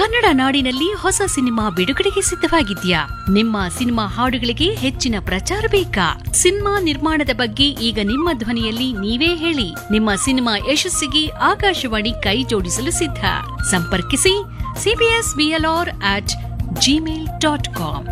ಕನ್ನಡ ನಾಡಿನಲ್ಲಿ ಹೊಸ ಸಿನಿಮಾ ಬಿಡುಗಡೆಗೆ ಸಿದ್ಧವಾಗಿದ್ಯಾ ನಿಮ್ಮ ಸಿನಿಮಾ ಹಾಡುಗಳಿಗೆ ಹೆಚ್ಚಿನ ಪ್ರಚಾರ ಬೇಕಾ ಸಿನಿಮಾ ನಿರ್ಮಾಣದ ಬಗ್ಗೆ ಈಗ ನಿಮ್ಮ ಧ್ವನಿಯಲ್ಲಿ ನೀವೇ ಹೇಳಿ ನಿಮ್ಮ ಸಿನಿಮಾ ಯಶಸ್ಸಿಗೆ ಆಕಾಶವಾಣಿ ಕೈ ಜೋಡಿಸಲು ಸಿದ್ಧ ಸಂಪರ್ಕಿಸಿ CBS BLR at Gmail dot com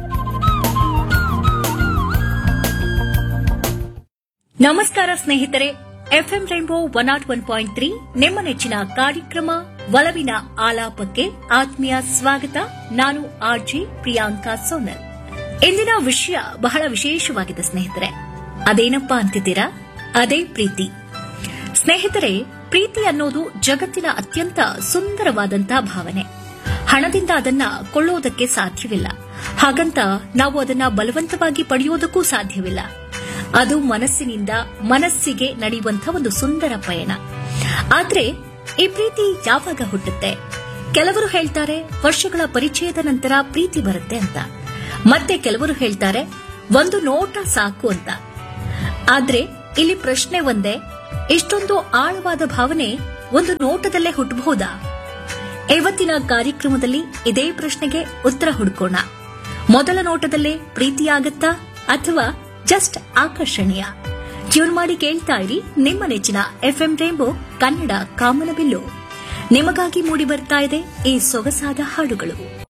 ನಮಸ್ಕಾರ ಸ್ನೇಹಿತರೆ FM rainbow one naught one point three ನಿಮ್ಮ ನೆಚ್ಚಿನ ಕಾರ್ಯಕ್ರಮ ಒಲವಿನ ಆಲಾಪಕ್ಕೆ ಆತ್ಮೀಯ ಸ್ವಾಗತ ನಾನು ಆರ್ಜಿ ಪ್ರಿಯಾಂಕಾ ಸೋನಲ್ ಇಂದಿನ ವಿಷಯ ಬಹಳ ವಿಶೇಷವಾಗಿದೆ ಸ್ನೇಹಿತರೆ ಅದೇನಪ್ಪಾ ಅಂತಿದ್ದೀರಾ ಅದೇ ಪ್ರೀತಿ ಸ್ನೇಹಿತರೆ ಪ್ರೀತಿ ಅನ್ನೋದು ಜಗತ್ತಿನ ಅತ್ಯಂತ ಸುಂದರವಾದಂತಹ ಭಾವನೆ ಹಣದಿಂದ ಅದನ್ನ ಕೊಳ್ಳೋದಕ್ಕೆ ಸಾಧ್ಯವಿಲ್ಲ ಹಾಗಂತ ನಾವು ಅದನ್ನ ಬಲವಂತವಾಗಿ ಪಡೆಯೋದಕ್ಕೂ ಸಾಧ್ಯವಿಲ್ಲ ಅದು ಮನಸ್ಸಿನಿಂದ ಮನಸ್ಸಿಗೆ ನಡೆಯುವಂತಹ ಒಂದು ಸುಂದರ ಪಯಣ ಆದ್ರೆ ಈ ಪ್ರೀತಿ ಯಾವಾಗ ಹುಟ್ಟುತ್ತೆ ಕೆಲವರು ಹೇಳ್ತಾರೆ ವರ್ಷಗಳ ಪರಿಚಯದ ನಂತರ ಪ್ರೀತಿ ಬರುತ್ತೆ ಅಂತ ಮತ್ತೆ ಕೆಲವರು ಹೇಳ್ತಾರೆ ಒಂದು ನೋಟ ಸಾಕು ಅಂತ ಆದ್ರೆ ಇಲ್ಲಿ ಪ್ರಶ್ನೆ ಒಂದೇ ಇಷ್ಟೊಂದು ಆಳವಾದ ಭಾವನೆ ಒಂದು ನೋಟದಲ್ಲೇ ಹುಟ್ಟಬಹುದಾ ಇವತ್ತಿನ ಕಾರ್ಯಕ್ರಮದಲ್ಲಿ ಇದೇ ಪ್ರಶ್ನೆಗೆ ಉತ್ತರ ಹುಡುಕೋಣ ಮೊದಲ ನೋಟದಲ್ಲೇ ಪ್ರೀತಿಯಾಗತ್ತಾ ಅಥವಾ ಜಸ್ಟ್ ಆಕರ್ಷಣೀಯ ಟ್ಯೂನ್ ಮಾಡಿ ಕೇಳ್ತಾ ಇರಿ ನಿಮ್ಮ ನೆಚ್ಚಿನ ಎಫ್ಎಂ ರೇಂಬೋ ಕನ್ನಡ ಕಾಮನಬಿಲ್ಲು ನಿಮಗಾಗಿ ಮೂಡಿ ಬರ್ತಾ ಇದೆ ಈ ಸೊಗಸಾದ ಹಾಡುಗಳು